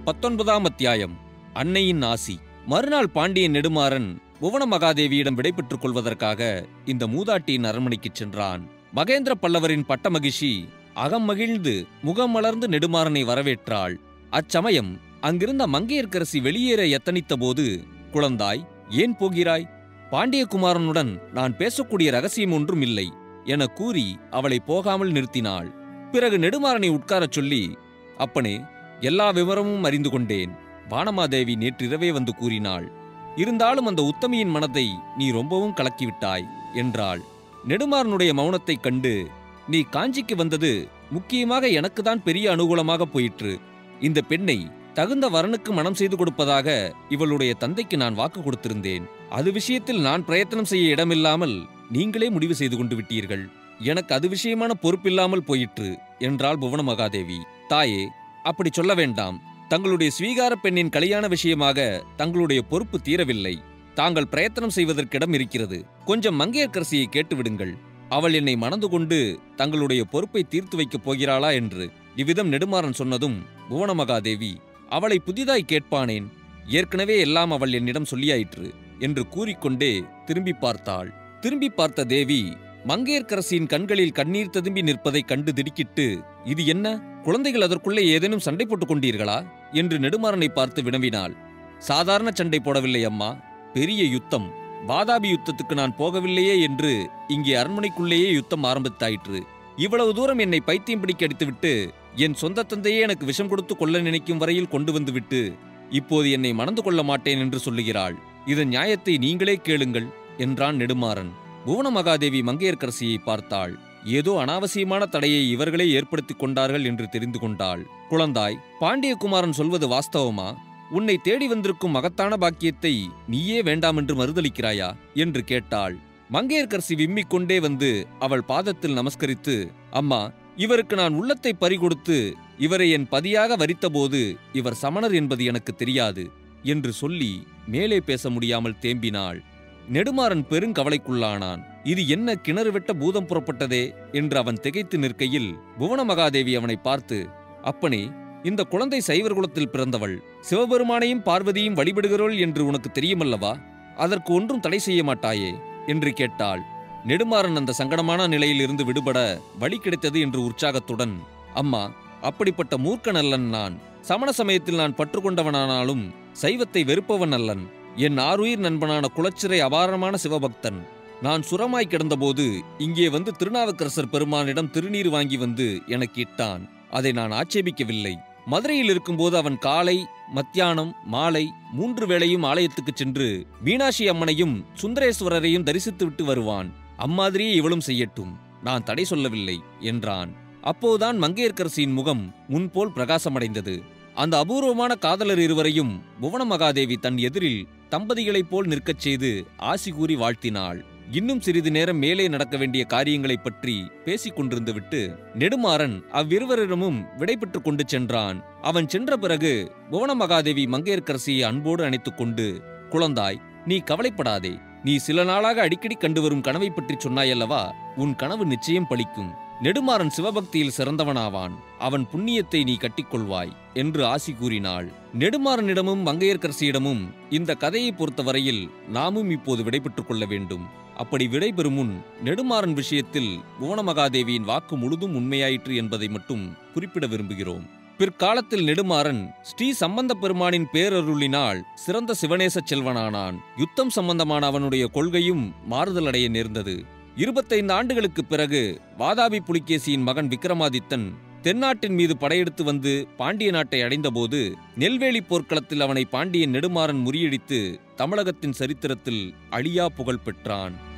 பத்தொன்பதாம் அத்தியாயம் அன்னையின் ஆசி மறுநாள் பாண்டியன் நெடுமாறன் புவன மகாதேவியிடம் விடைபெற்றுக் கொள்வதற்காக இந்த மூதாட்டியின் அரண்மனைக்குச் சென்றான் மகேந்திர பல்லவரின் பட்டமகிஷி அகம் மகிழ்ந்து முகம் மலர்ந்து நெடுமாறனை வரவேற்றாள் அச்சமயம் அங்கிருந்த மங்கையர்க்கரசி வெளியேற எத்தனித்தபோது குழந்தாய் ஏன் போகிறாய் பாண்டியகுமாரனுடன் நான் பேசக்கூடிய ரகசியம் ஒன்றும் இல்லை என கூறி அவளை போகாமல் நிறுத்தினாள் பிறகு நெடுமாறனை உட்காரச் சொல்லி அப்பனே எல்லா விவரமும் அறிந்து கொண்டேன் வானமாதேவி நேற்றிரவே வந்து கூறினாள் இருந்தாலும் அந்த உத்தமியின் மனதை நீ ரொம்பவும் கலக்கிவிட்டாய் என்றாள் நெடுமாறனுடைய மௌனத்தைக் கண்டு நீ காஞ்சிக்கு வந்தது முக்கியமாக எனக்குதான் பெரிய அனுகூலமாக போயிற்று இந்த பெண்ணை தகுந்த வரனுக்கு மனம் செய்து கொடுப்பதாக இவளுடைய தந்தைக்கு நான் வாக்கு கொடுத்திருந்தேன் அது விஷயத்தில் நான் பிரயத்தனம் செய்ய இடமில்லாமல் நீங்களே முடிவு செய்து கொண்டு விட்டீர்கள் எனக்கு அது விஷயமான பொறுப்பில்லாமல் போயிற்று என்றாள் புவன மகாதேவி தாயே அப்படி சொல்ல வேண்டாம் தங்களுடைய ஸ்வீகார பெண்ணின் கல்யாண விஷயமாக தங்களுடைய பொறுப்பு தீரவில்லை தாங்கள் பிரயத்தனம் செய்வதற்கிடம் இருக்கிறது கொஞ்சம் மங்கையர்க்கரசியை கேட்டு விடுங்கள் அவள் என்னை மணந்து கொண்டு தங்களுடைய பொறுப்பை தீர்த்து வைக்கப் போகிறாளா என்று இவ்விதம் நெடுமாறன் சொன்னதும் புவனமகாதேவி அவளை புதிதாய் கேட்பானேன் ஏற்கனவே எல்லாம் அவள் என்னிடம் சொல்லியாயிற்று என்று கூறிக்கொண்டே திரும்பி பார்த்தாள் திரும்பி பார்த்த தேவி மங்கையர்க்கரசியின் கண்களில் கண்ணீர் ததும்பி நிற்பதைக் கண்டு திடுக்கிட்டு இது என்ன குழந்தைகள் அதற்குள்ளே ஏதேனும் சண்டை போட்டுக் கொண்டீர்களா என்று நெடுமாறனை பார்த்து வினவினாள் சாதாரண சண்டை போடவில்லை அம்மா பெரிய யுத்தம் வாதாபி யுத்தத்துக்கு நான் போகவில்லையே என்று இங்கே அரண்மனைக்குள்ளேயே யுத்தம் ஆரம்பித்தாயிற்று இவ்வளவு தூரம் என்னை பைத்தியம் பிடிக்க அடித்துவிட்டு என் சொந்த தந்தையே எனக்கு விஷம் கொடுத்து கொள்ள நினைக்கும் வரையில் கொண்டு வந்து விட்டு இப்போது என்னை மணந்து கொள்ள மாட்டேன் என்று சொல்லுகிறாள் இதன் நியாயத்தை நீங்களே கேளுங்கள் என்றான் நெடுமாறன் புவன மகாதேவி மங்கையர்க்கரசியை பார்த்தாள் ஏதோ அனாவசியமான தடையை இவர்களே ஏற்படுத்திக் கொண்டார்கள் என்று தெரிந்து கொண்டாள் குழந்தாய் பாண்டியகுமாரன் சொல்வது வாஸ்தவமா உன்னை தேடி வந்திருக்கும் மகத்தான பாக்கியத்தை நீயே வேண்டாம் என்று மறுதளிக்கிறாயா என்று கேட்டாள் மங்கையர்க்கரசி விம்மிக் கொண்டே வந்து அவள் பாதத்தில் நமஸ்கரித்து அம்மா இவருக்கு நான் உள்ளத்தை பறிகொடுத்து இவரை என் பதியாக வரித்தபோது இவர் சமணர் என்பது எனக்கு தெரியாது என்று சொல்லி மேலே பேச முடியாமல் தேம்பினாள் நெடுமாறன் பெருங்கவலைக்குள்ளானான் இது என்ன கிணறு வெட்ட பூதம் புறப்பட்டதே என்று அவன் திகைத்து நிற்கையில் புவன மகாதேவி அவனை பார்த்து அப்பனே இந்த குழந்தை சைவர் குலத்தில் பிறந்தவள் சிவபெருமானையும் பார்வதியும் வழிபடுகிறோள் என்று உனக்கு தெரியுமல்லவா அதற்கு ஒன்றும் தடை செய்ய மாட்டாயே என்று கேட்டாள் நெடுமாறன் அந்த சங்கடமான நிலையிலிருந்து விடுபட வழி கிடைத்தது என்று உற்சாகத்துடன் அம்மா அப்படிப்பட்ட மூர்க்கன் அல்லன் நான் சமண சமயத்தில் நான் பற்றுக்கொண்டவனானாலும் சைவத்தை வெறுப்பவன் அல்லன் என் ஆருயிர் நண்பனான குலச்சிறை அபாரமான சிவபக்தன் நான் சுரமாய் கிடந்தபோது இங்கே வந்து திருநாவுக்கரசர் பெருமானிடம் திருநீர் வாங்கி வந்து எனக்கு இட்டான் அதை நான் ஆட்சேபிக்கவில்லை மதுரையில் இருக்கும்போது அவன் காலை மத்தியானம் மாலை மூன்று வேளையும் ஆலயத்துக்குச் சென்று மீனாட்சி அம்மனையும் சுந்தரேஸ்வரரையும் தரிசித்துவிட்டு வருவான் அம்மாதிரியே இவளும் செய்யட்டும் நான் தடை சொல்லவில்லை என்றான் அப்போதுதான் மங்கையர்க்கரசியின் முகம் முன்போல் பிரகாசமடைந்தது அந்த அபூர்வமான காதலர் இருவரையும் புவன மகாதேவி தன் எதிரில் தம்பதிகளைப் போல் நிற்கச் செய்து ஆசி கூறி வாழ்த்தினாள் இன்னும் சிறிது நேரம் மேலே நடக்க வேண்டிய காரியங்களைப் பற்றி பேசிக் கொண்டிருந்து விட்டு நெடுமாறன் அவ்விருவரிடமும் விடைபெற்றுக் கொண்டு சென்றான் அவன் சென்ற பிறகு புவன மகாதேவி மங்கையர்க்கரசியை அன்போடு அணைத்துக் கொண்டு குழந்தாய் நீ கவலைப்படாதே நீ சில நாளாக அடிக்கடி கண்டு வரும் கனவை பற்றி சொன்னாயல்லவா உன் கனவு நிச்சயம் பலிக்கும் நெடுமாறன் சிவபக்தியில் சிறந்தவனாவான் அவன் புண்ணியத்தை நீ கட்டிக்கொள்வாய் என்று ஆசி கூறினாள் நெடுமாறனிடமும் மங்கையர்க்கரசியிடமும் இந்த கதையை பொறுத்தவரையில் நாமும் இப்போது விடைபெற்றுக் கொள்ள வேண்டும் அப்படி விடைபெறும் முன் நெடுமாறன் விஷயத்தில் புவனமகாதேவியின் வாக்கு முழுதும் உண்மையாயிற்று என்பதை மட்டும் குறிப்பிட விரும்புகிறோம் பிற்காலத்தில் நெடுமாறன் ஸ்ரீ சம்பந்த பெருமானின் பேரருளினால் சிறந்த சிவநேச செல்வனானான் யுத்தம் சம்பந்தமான அவனுடைய கொள்கையும் மாறுதலடைய நேர்ந்தது இருபத்தைந்து ஆண்டுகளுக்குப் பிறகு வாதாபி புலிகேசியின் மகன் விக்ரமாதித்தன் தென்னாட்டின் மீது படையெடுத்து வந்து பாண்டிய நாட்டை அடைந்தபோது நெல்வேலி போர்க்களத்தில் அவனை பாண்டியன் நெடுமாறன் முறியடித்து தமிழகத்தின் சரித்திரத்தில் அழியா புகழ் பெற்றான்